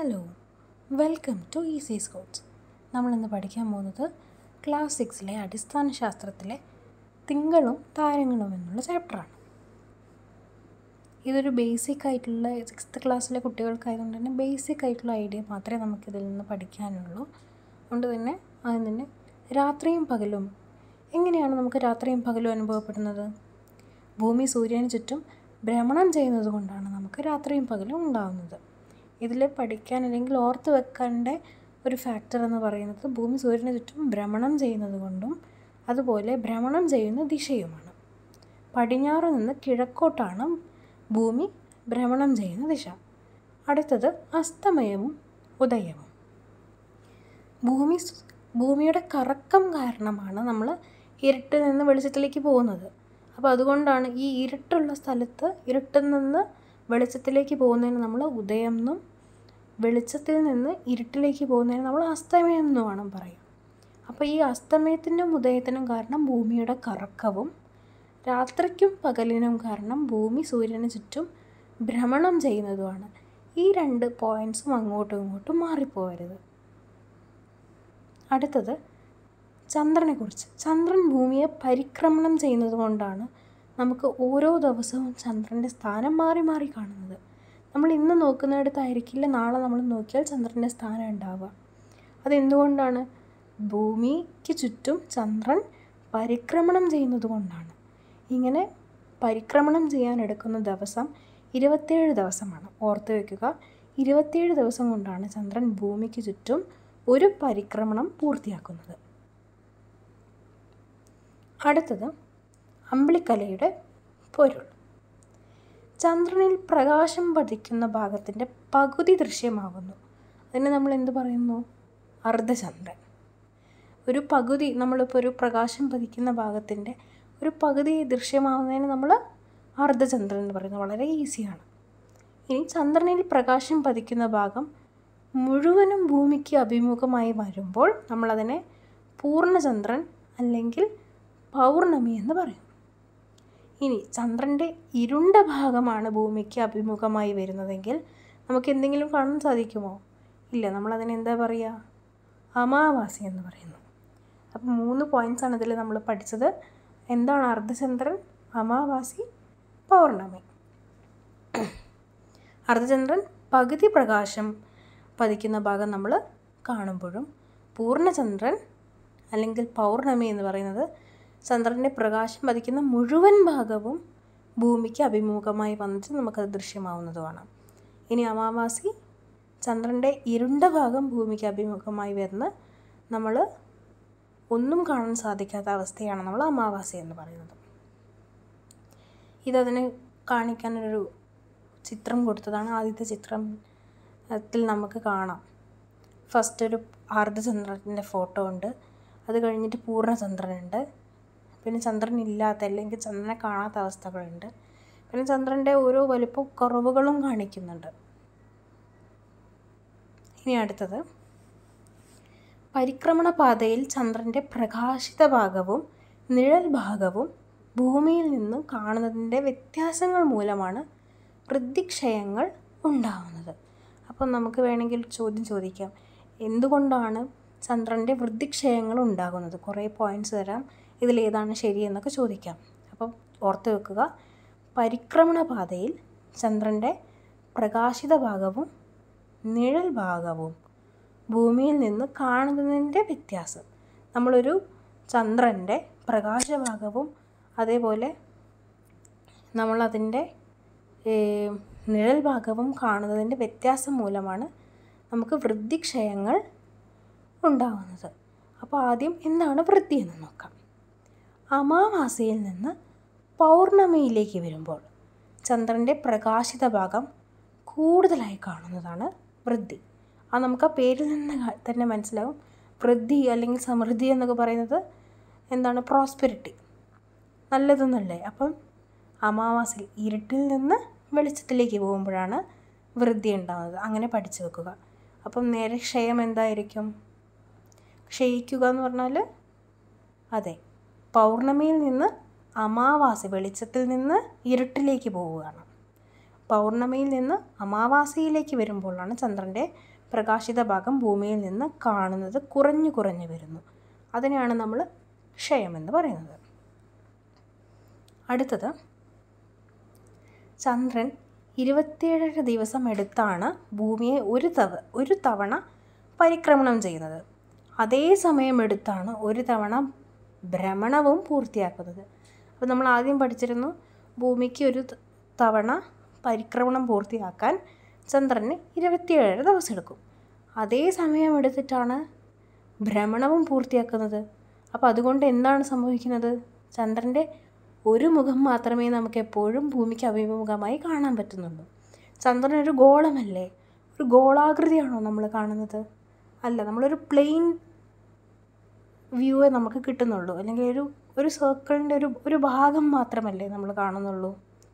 hello welcome to easy Scotts നമ്മളിന്ന് പഠിക്കാൻ പോകുന്നത് ക്ലാസ് സിക്സിലെ അടിസ്ഥാന ശാസ്ത്രത്തിലെ തിങ്കളും താരങ്ങളും എന്നുള്ള ചാപ്റ്ററാണ് ഇതൊരു ബേസിക് ആയിട്ടുള്ള സിക്സ്ത് ക്ലാസ്സിലെ കുട്ടികൾക്കായതുകൊണ്ട് തന്നെ ബേസിക് ആയിട്ടുള്ള ഐഡിയ മാത്രമേ നമുക്കിതിൽ നിന്ന് പഠിക്കാനുള്ളൂ അതുകൊണ്ട് തന്നെ ആദ്യം തന്നെ രാത്രിയും പകലും എങ്ങനെയാണ് നമുക്ക് രാത്രിയും പകലും അനുഭവപ്പെടുന്നത് ഭൂമി സൂര്യന് ചുറ്റും ഭ്രമണം ചെയ്യുന്നത് കൊണ്ടാണ് നമുക്ക് രാത്രിയും പകലും ഉണ്ടാകുന്നത് ഇതിൽ പഠിക്കാൻ അല്ലെങ്കിൽ ഓർത്ത് വെക്കേണ്ട ഒരു ഫാക്ടർ എന്ന് പറയുന്നത് ഭൂമി സൂര്യന് ചുറ്റും ഭ്രമണം ചെയ്യുന്നത് കൊണ്ടും അതുപോലെ ഭ്രമണം ചെയ്യുന്ന ദിശയുമാണ് പടിഞ്ഞാറ് നിന്ന് കിഴക്കോട്ടാണ് ഭൂമി ഭ്രമണം ചെയ്യുന്ന ദിശ അടുത്തത് അസ്തമയവും ഉദയവും ഭൂമി സ് ഭൂമിയുടെ കറക്കം കാരണമാണ് നമ്മൾ ഇരുട്ടിൽ നിന്ന് വെളിച്ചത്തിലേക്ക് പോകുന്നത് അപ്പോൾ അതുകൊണ്ടാണ് ഈ ഇരുട്ടുള്ള സ്ഥലത്ത് ഇരുട്ടിൽ നിന്ന് വെളിച്ചത്തിലേക്ക് പോകുന്നതിന് നമ്മൾ ഉദയം എന്നും വെളിച്ചത്തിൽ നിന്ന് ഇരുട്ടിലേക്ക് പോകുന്നതിന് നമ്മൾ അസ്തമയം എന്നുമാണ് പറയുക അപ്പോൾ ഈ അസ്തമയത്തിനും ഉദയത്തിനും കാരണം ഭൂമിയുടെ കറക്കവും രാത്രിക്കും പകലിനും കാരണം ഭൂമി സൂര്യന് ചുറ്റും ഭ്രമണം ചെയ്യുന്നതുമാണ് ഈ രണ്ട് പോയിൻറ്സും അങ്ങോട്ടും ഇങ്ങോട്ടും മാറിപ്പോകരുത് അടുത്തത് ചന്ദ്രനെക്കുറിച്ച് ചന്ദ്രൻ ഭൂമിയെ പരിക്രമണം ചെയ്യുന്നത് കൊണ്ടാണ് നമുക്ക് ഓരോ ദിവസവും ചന്ദ്രൻ്റെ സ്ഥാനം മാറി മാറി കാണുന്നത് നമ്മൾ ഇന്ന് നോക്കുന്നിടത്തായിരിക്കില്ല നാളെ നമ്മൾ നോക്കിയാൽ ചന്ദ്രൻ്റെ സ്ഥാനം ഉണ്ടാവുക അതെന്തുകൊണ്ടാണ് ഭൂമിക്ക് ചുറ്റും ചന്ദ്രൻ പരിക്രമണം ചെയ്യുന്നത് കൊണ്ടാണ് ഇങ്ങനെ പരിക്രമണം ചെയ്യാൻ എടുക്കുന്ന ദിവസം ഇരുപത്തേഴ് ദിവസമാണ് ഓർത്ത് വയ്ക്കുക ഇരുപത്തേഴ് ദിവസം കൊണ്ടാണ് ചന്ദ്രൻ ഭൂമിക്ക് ചുറ്റും ഒരു പരിക്രമണം പൂർത്തിയാക്കുന്നത് അടുത്തത് അമ്പിളിക്കലയുടെ പൊരുൾ ചന്ദ്രനിൽ പ്രകാശം പതിക്കുന്ന ഭാഗത്തിൻ്റെ പകുതി ദൃശ്യമാകുന്നു അതിന് നമ്മൾ എന്ത് പറയുന്നു അർദ്ധചന്ദ്രൻ ഒരു പകുതി നമ്മളിപ്പോൾ ഒരു പ്രകാശം പതിക്കുന്ന ഭാഗത്തിൻ്റെ ഒരു പകുതി ദൃശ്യമാവുന്നതിന് നമ്മൾ അർദ്ധചന്ദ്രൻ എന്ന് പറയുന്നത് വളരെ ഈസിയാണ് ഇനി ചന്ദ്രനിൽ പ്രകാശം പതിക്കുന്ന ഭാഗം മുഴുവനും ഭൂമിക്ക് അഭിമുഖമായി വരുമ്പോൾ നമ്മളതിനെ പൂർണ്ണചന്ദ്രൻ അല്ലെങ്കിൽ പൗർണമി എന്ന് പറയും ഇനി ചന്ദ്രൻ്റെ ഇരുണ്ട ഭാഗമാണ് ഭൂമിക്ക് അഭിമുഖമായി വരുന്നതെങ്കിൽ നമുക്ക് എന്തെങ്കിലും കാണാൻ സാധിക്കുമോ ഇല്ല നമ്മളതിനെ എന്താ പറയുക അമാവാസി എന്ന് പറയുന്നു അപ്പം മൂന്ന് പോയിൻറ്റ്സാണ് ഇതിൽ നമ്മൾ പഠിച്ചത് എന്താണ് അർദ്ധചന്ദ്രൻ അമാവാസി പൗർണമി അർദ്ധചന്ദ്രൻ പകുതി പ്രകാശം പതിക്കുന്ന ഭാഗം നമ്മൾ കാണുമ്പോഴും പൂർണ്ണചന്ദ്രൻ അല്ലെങ്കിൽ പൗർണമി എന്ന് പറയുന്നത് ചന്ദ്രൻ്റെ പ്രകാശം പതിക്കുന്ന മുഴുവൻ ഭാഗവും ഭൂമിക്ക് അഭിമുഖമായി വന്നിട്ട് നമുക്കത് ദൃശ്യമാവുന്നതുമാണ് ഇനി അമാവാസി ചന്ദ്രൻ്റെ ഇരുണ്ട ഭാഗം ഭൂമിക്ക് അഭിമുഖമായി വരുന്ന നമ്മൾ ഒന്നും കാണാൻ സാധിക്കാത്ത അവസ്ഥയാണ് നമ്മൾ അമാവാസി എന്ന് പറയുന്നത് ഇതതിന് കാണിക്കാനൊരു ചിത്രം കൊടുത്തതാണ് ആദ്യത്തെ ചിത്രത്തിൽ നമുക്ക് കാണാം ഫസ്റ്റ് ഒരു അർദ്ധചന്ദ്രൻ്റെ ഫോട്ടോ ഉണ്ട് അത് കഴിഞ്ഞിട്ട് പൂർണ്ണചന്ദ്രനുണ്ട് പിന്നെ ചന്ദ്രൻ ഇല്ലാത്ത അല്ലെങ്കിൽ ചന്ദ്രനെ കാണാത്ത അവസ്ഥകളുണ്ട് പിന്നെ ചന്ദ്രൻ്റെ ഓരോ വലിപ്പ കുറവുകളും കാണിക്കുന്നുണ്ട് ഇനി അടുത്തത് പരിക്രമണ പാതയിൽ ചന്ദ്രൻ്റെ പ്രകാശിത ഭാഗവും നിഴൽ ഭാഗവും ഭൂമിയിൽ നിന്നും കാണുന്നതിൻ്റെ വ്യത്യാസങ്ങൾ മൂലമാണ് വൃദ്ധിക്ഷയങ്ങൾ ഉണ്ടാവുന്നത് അപ്പം നമുക്ക് വേണമെങ്കിൽ ചോദ്യം ചോദിക്കാം എന്തുകൊണ്ടാണ് ചന്ദ്രൻ്റെ വൃദ്ധിക്ഷയങ്ങൾ ഉണ്ടാകുന്നത് കുറേ പോയിൻറ്റ്സ് തരാം ഇതിലേതാണ് ശരിയെന്നൊക്കെ ചോദിക്കാം അപ്പം ഓർത്ത് വെക്കുക പരിക്രമണ പാതയിൽ ചന്ദ്രൻ്റെ പ്രകാശിത ഭാഗവും നിഴൽ ഭാഗവും ഭൂമിയിൽ നിന്ന് കാണുന്നതിൻ്റെ വ്യത്യാസം നമ്മളൊരു ചന്ദ്രൻ്റെ പ്രകാശഭാഗവും അതേപോലെ നമ്മളതിൻ്റെ നിഴൽ ഭാഗവും കാണുന്നതിൻ്റെ വ്യത്യാസം മൂലമാണ് നമുക്ക് വൃദ്ധിക്ഷയങ്ങൾ ഉണ്ടാകുന്നത് അപ്പോൾ ആദ്യം എന്താണ് വൃദ്ധി എന്ന് നോക്കാം അമാവാസിയിൽ നിന്ന് പൗർണമിയിലേക്ക് വരുമ്പോൾ ചന്ദ്രൻ്റെ പ്രകാശിത ഭാഗം കൂടുതലായി കാണുന്നതാണ് വൃദ്ധി അത് നമുക്ക് ആ പേരിൽ നിന്ന് തന്നെ മനസ്സിലാവും വൃദ്ധി അല്ലെങ്കിൽ സമൃദ്ധി എന്നൊക്കെ പറയുന്നത് എന്താണ് പ്രോസ്പെരിറ്റി നല്ലതെന്നല്ലേ അപ്പം അമാവാസിയിൽ ഇരുട്ടിൽ നിന്ന് വെളിച്ചത്തിലേക്ക് പോകുമ്പോഴാണ് വൃദ്ധി ഉണ്ടാകുന്നത് അങ്ങനെ പഠിച്ചു വെക്കുക അപ്പം നേരെ ക്ഷയം എന്തായിരിക്കും ക്ഷയിക്കുക എന്ന് പറഞ്ഞാൽ അതെ പൗർണമിയിൽ നിന്ന് അമാവാസി വെളിച്ചത്തിൽ നിന്ന് ഇരുട്ടിലേക്ക് പോവുകയാണ് പൗർണമിയിൽ നിന്ന് അമാവാസിയിലേക്ക് വരുമ്പോഴാണ് ചന്ദ്രൻ്റെ പ്രകാശിത ഭാഗം ഭൂമിയിൽ നിന്ന് കാണുന്നത് കുറഞ്ഞു കുറഞ്ഞു വരുന്നു അതിനെയാണ് നമ്മൾ ക്ഷയമെന്ന് പറയുന്നത് അടുത്തത് ചന്ദ്രൻ ഇരുപത്തിയേഴര ദിവസം എടുത്താണ് ഭൂമിയെ ഒരു തവ ഒരു തവണ പരിക്രമണം ചെയ്യുന്നത് അതേ സമയം എടുത്താണ് ഒരു തവണ ഭ്രമണവും പൂർത്തിയാക്കുന്നത് അപ്പോൾ നമ്മൾ ആദ്യം പഠിച്ചിരുന്നു ഭൂമിക്ക് ഒരു ത- തവണ പരിക്രമണം പൂർത്തിയാക്കാൻ ചന്ദ്രന് ഇരുപത്തിയേഴര ദിവസം എടുക്കും അതേ സമയം എടുത്തിട്ടാണ് ഭ്രമണവും പൂർത്തിയാക്കുന്നത് അപ്പോൾ അതുകൊണ്ട് എന്താണ് സംഭവിക്കുന്നത് ചന്ദ്രൻ്റെ ഒരു മുഖം മാത്രമേ നമുക്ക് എപ്പോഴും ഭൂമിക്ക് അഭിമുഖമായി കാണാൻ പറ്റുന്നുള്ളൂ ചന്ദ്രൻ ഒരു ഗോളമല്ലേ ഒരു ഗോളാകൃതിയാണോ നമ്മൾ കാണുന്നത് അല്ല നമ്മളൊരു പ്ലെയിൻ വ്യൂവേ നമുക്ക് കിട്ടുന്നുള്ളൂ അല്ലെങ്കിൽ ഒരു ഒരു സർക്കിളിൻ്റെ ഒരു ഒരു ഭാഗം മാത്രമല്ലേ നമ്മൾ കാണുന്നുള്ളൂ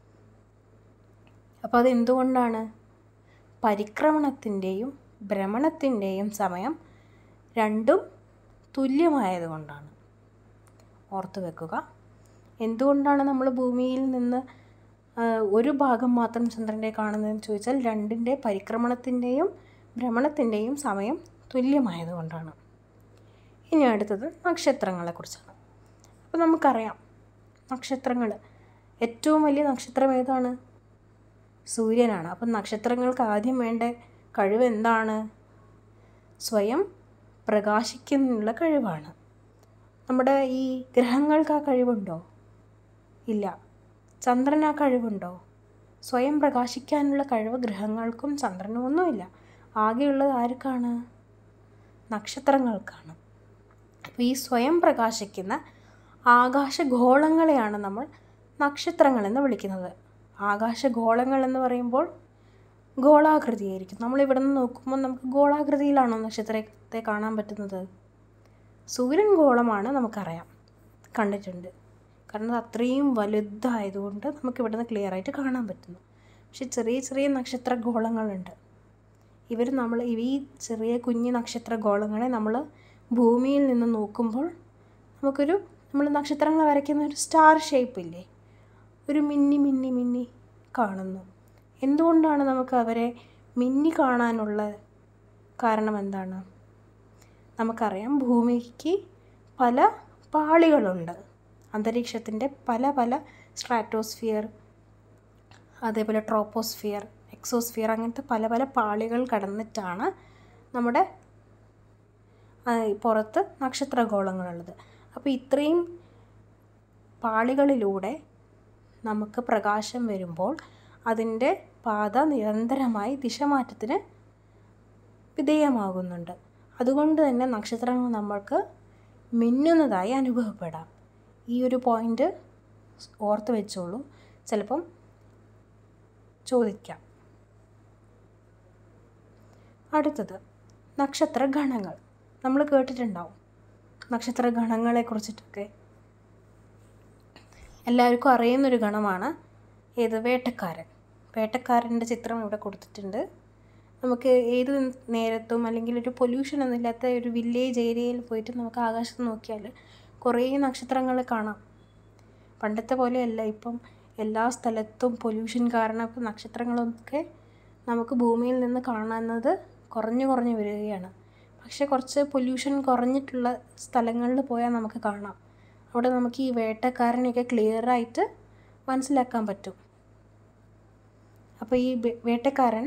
അപ്പോൾ അത് എന്തുകൊണ്ടാണ് പരിക്രമണത്തിൻ്റെയും ഭ്രമണത്തിൻ്റെയും സമയം രണ്ടും തുല്യമായതുകൊണ്ടാണ് ഓർത്തു വെക്കുക എന്തുകൊണ്ടാണ് നമ്മൾ ഭൂമിയിൽ നിന്ന് ആ, ഒരു ഭാഗം മാത്രം ചന്ദ്രൻ്റെ കാണുന്നതെന്ന് ചോദിച്ചാൽ രണ്ടിൻ്റെ പരിക്രമണത്തിൻ്റെയും ഭ്രമണത്തിൻ്റെയും സമയം തുല്യമായതുകൊണ്ടാണ് ഇനി അടുത്തത് നക്ഷത്രങ്ങളെക്കുറിച്ചാണ് അപ്പോൾ നമുക്കറിയാം നക്ഷത്രങ്ങൾ ഏറ്റവും വലിയ നക്ഷത്രം ഏതാണ് സൂര്യനാണ് അപ്പം നക്ഷത്രങ്ങൾക്ക് ആദ്യം വേണ്ട കഴിവ് എന്താണ് സ്വയം പ്രകാശിക്കാനുള്ള കഴിവാണ് നമ്മുടെ ഈ ഗ്രഹങ്ങൾക്ക് ആ കഴിവുണ്ടോ ഇല്ല ചന്ദ്രന് ആ കഴിവുണ്ടോ സ്വയം പ്രകാശിക്കാനുള്ള കഴിവ് ഗ്രഹങ്ങൾക്കും ചന്ദ്രനും ഒന്നുമില്ല ആകെയുള്ളത് ആർക്കാണ് നക്ഷത്രങ്ങൾക്കാണ് അപ്പോൾ ഈ സ്വയം പ്രകാശിക്കുന്ന ആകാശഗോളങ്ങളെയാണ് നമ്മൾ നക്ഷത്രങ്ങൾ എന്ന് വിളിക്കുന്നത് ആകാശഗോളങ്ങൾ എന്ന് പറയുമ്പോൾ ഗോളാകൃതിയായിരിക്കും നമ്മൾ ഇവിടെ നിന്ന് നോക്കുമ്പോൾ നമുക്ക് ഗോളാകൃതിയിലാണോ നക്ഷത്രത്തെ കാണാൻ പറ്റുന്നത് സൂര്യൻ ഗോളമാണ് നമുക്കറിയാം കണ്ടിട്ടുണ്ട് കാരണം അത് അത്രയും വലുതായതുകൊണ്ട് നമുക്ക് ഇവിടെ നിന്ന് ക്ലിയർ ആയിട്ട് കാണാൻ പറ്റുന്നു പക്ഷെ ചെറിയ ചെറിയ നക്ഷത്ര ഗോളങ്ങളുണ്ട് ഇവർ നമ്മൾ ഈ ചെറിയ കുഞ്ഞു നക്ഷത്ര ഗോളങ്ങളെ നമ്മൾ ഭൂമിയിൽ നിന്ന് നോക്കുമ്പോൾ നമുക്കൊരു നമ്മൾ നക്ഷത്രങ്ങൾ വരയ്ക്കുന്ന ഒരു സ്റ്റാർ ഷേപ്പ് ഇല്ലേ ഒരു മിന്നി മിന്നി മിന്നി കാണുന്നു എന്തുകൊണ്ടാണ് നമുക്ക് അവരെ മിന്നി കാണാനുള്ള കാരണം എന്താണ് നമുക്കറിയാം ഭൂമിക്ക് പല പാളികളുണ്ട് അന്തരീക്ഷത്തിൻ്റെ പല പല സ്ട്രാറ്റോസ്ഫിയർ അതേപോലെ ട്രോപ്പോസ്ഫിയർ എക്സോസ്ഫിയർ അങ്ങനത്തെ പല പല പാളികൾ കടന്നിട്ടാണ് നമ്മുടെ ആ, പുറത്ത് നക്ഷത്രഗോളങ്ങളുള്ളത് അപ്പോൾ ഇത്രയും പാളികളിലൂടെ നമുക്ക് പ്രകാശം വരുമ്പോൾ അതിൻ്റെ പാത നിരന്തരമായി ദിശമാറ്റത്തിന് വിധേയമാകുന്നുണ്ട് അതുകൊണ്ട് തന്നെ നക്ഷത്രങ്ങൾ നമ്മൾക്ക് മിന്നുന്നതായി അനുഭവപ്പെടാം ഈ ഒരു പോയിൻ്റ് ഓർത്ത് വെച്ചോളൂ ചിലപ്പം ചോദിക്കാം അടുത്തത് നക്ഷത്ര ഗണങ്ങൾ നമ്മൾ കേട്ടിട്ടുണ്ടാവും നക്ഷത്ര ഗണങ്ങളെ കുറിച്ചിട്ടൊക്കെ എല്ലാവർക്കും അറിയുന്നൊരു ഗണമാണ് ഏത് വേട്ടക്കാരൻ വേട്ടക്കാരൻ്റെ ചിത്രം ഇവിടെ കൊടുത്തിട്ടുണ്ട് നമുക്ക് ഏത് നേരത്തും അല്ലെങ്കിൽ ഒരു പൊല്യൂഷൻ ഒന്നും ഇല്ലാത്ത ഒരു വില്ലേജ് ഏരിയയിൽ പോയിട്ട് നമുക്ക് ആകാശത്ത് നോക്കിയാൽ കുറേ നക്ഷത്രങ്ങൾ കാണാം പണ്ടത്തെ പോലെയല്ല ഇപ്പം എല്ലാ സ്ഥലത്തും പൊല്യൂഷൻ കാരണം ഇപ്പം നക്ഷത്രങ്ങളൊക്കെ നമുക്ക് ഭൂമിയിൽ നിന്ന് കാണുന്നത് കുറഞ്ഞു കുറഞ്ഞു വരികയാണ് പക്ഷേ കുറച്ച് പൊല്യൂഷൻ കുറഞ്ഞിട്ടുള്ള സ്ഥലങ്ങളിൽ പോയാൽ നമുക്ക് കാണാം അവിടെ നമുക്ക് ഈ വേട്ടക്കാരനെയൊക്കെ ക്ലിയറായിട്ട് മനസ്സിലാക്കാൻ പറ്റും അപ്പോൾ ഈ വേ- വേട്ടക്കാരൻ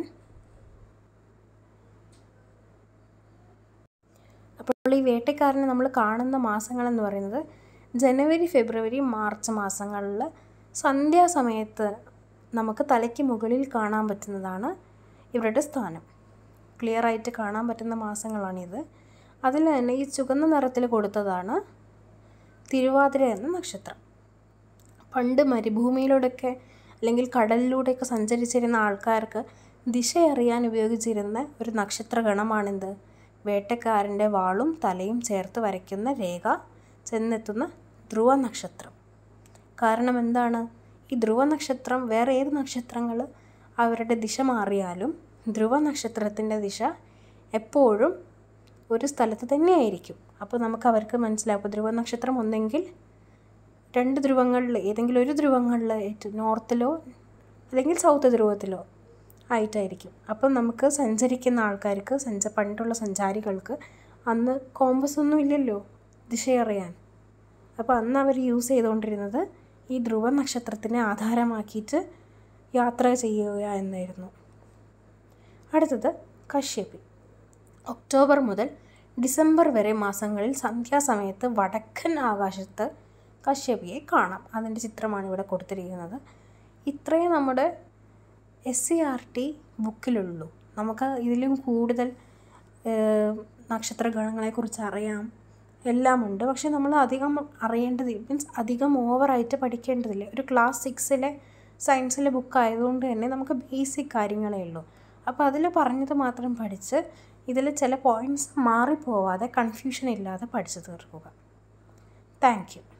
അപ്പോൾ ഈ വേട്ടക്കാരനെ നമ്മൾ കാണുന്ന മാസങ്ങളെന്ന് പറയുന്നത് ജനുവരി ഫെബ്രുവരി മാർച്ച് മാസങ്ങളിൽ സന്ധ്യാസമയത്ത് നമുക്ക് തലയ്ക്ക് മുകളിൽ കാണാൻ പറ്റുന്നതാണ് ഇവരുടെ സ്ഥാനം ക്ലിയർ ആയിട്ട് കാണാൻ പറ്റുന്ന മാസങ്ങളാണിത് അതിൽ തന്നെ ഈ ചുവന്ന നിറത്തിൽ കൊടുത്തതാണ് തിരുവാതിര എന്ന നക്ഷത്രം പണ്ട് മരുഭൂമിയിലൂടെയൊക്കെ അല്ലെങ്കിൽ കടലിലൂടെയൊക്കെ സഞ്ചരിച്ചിരുന്ന ആൾക്കാർക്ക് ദിശ അറിയാൻ ഉപയോഗിച്ചിരുന്ന ഒരു നക്ഷത്രഗണമാണിത് വേട്ടക്കാരൻ്റെ വാളും തലയും ചേർത്ത് വരയ്ക്കുന്ന രേഖ ചെന്നെത്തുന്ന ധ്രുവ നക്ഷത്രം കാരണം എന്താണ് ഈ ധ്രുവ നക്ഷത്രം വേറെ ഏത് നക്ഷത്രങ്ങൾ അവരുടെ ദിശ മാറിയാലും ധ്രുവ നക്ഷത്രത്തിൻ്റെ ദിശ എപ്പോഴും ഒരു സ്ഥലത്ത് തന്നെയായിരിക്കും അപ്പോൾ നമുക്ക് അവർക്ക് മനസ്സിലാക്കും ധ്രുവ നക്ഷത്രം ഒന്നെങ്കിൽ രണ്ട് ധ്രുവങ്ങളിൽ ഏതെങ്കിലും ഒരു ധ്രുവങ്ങളിൽ ഏറ്റവും നോർത്തിലോ അല്ലെങ്കിൽ സൗത്ത് ധ്രുവത്തിലോ ആയിട്ടായിരിക്കും അപ്പം നമുക്ക് സഞ്ചരിക്കുന്ന ആൾക്കാർക്ക് സഞ്ച പണ്ടുള്ള സഞ്ചാരികൾക്ക് അന്ന് കോമ്പസ് ഒന്നും ഇല്ലല്ലോ ദിശയറിയാൻ അപ്പോൾ അന്ന് അവർ യൂസ് ചെയ്തുകൊണ്ടിരുന്നത് ഈ ധ്രുവ നക്ഷത്രത്തിനെ ആധാരമാക്കിയിട്ട് യാത്ര ചെയ്യുക എന്നായിരുന്നു അടുത്തത് കശ്യപി ഒക്ടോബർ മുതൽ ഡിസംബർ വരെ മാസങ്ങളിൽ സന്ധ്യാസമയത്ത് വടക്കൻ ആകാശത്ത് കശ്യപിയെ കാണാം അതിൻ്റെ ചിത്രമാണ് ഇവിടെ കൊടുത്തിരിക്കുന്നത് ഇത്രയും നമ്മുടെ എസ് സി ആർ ടി ബുക്കിലുള്ളൂ നമുക്ക് ഇതിലും കൂടുതൽ നക്ഷത്രഗണങ്ങളെക്കുറിച്ച് അറിയാം എല്ലാമുണ്ട് പക്ഷെ നമ്മൾ അധികം അറിയേണ്ടത് മീൻസ് അധികം ഓവറായിട്ട് പഠിക്കേണ്ടതില്ല ഒരു ക്ലാസ് സിക്സിലെ സയൻസിലെ ബുക്ക് ആയതുകൊണ്ട് തന്നെ നമുക്ക് ബേസിക് കാര്യങ്ങളേ ഉള്ളൂ അപ്പോൾ അതിൽ പറഞ്ഞത് മാത്രം പഠിച്ച് ഇതിൽ ചില പോയിൻറ്റ്സ് മാറിപ്പോവാതെ കൺഫ്യൂഷൻ ഇല്ലാതെ പഠിച്ചു തീർക്കുക താങ്ക് യു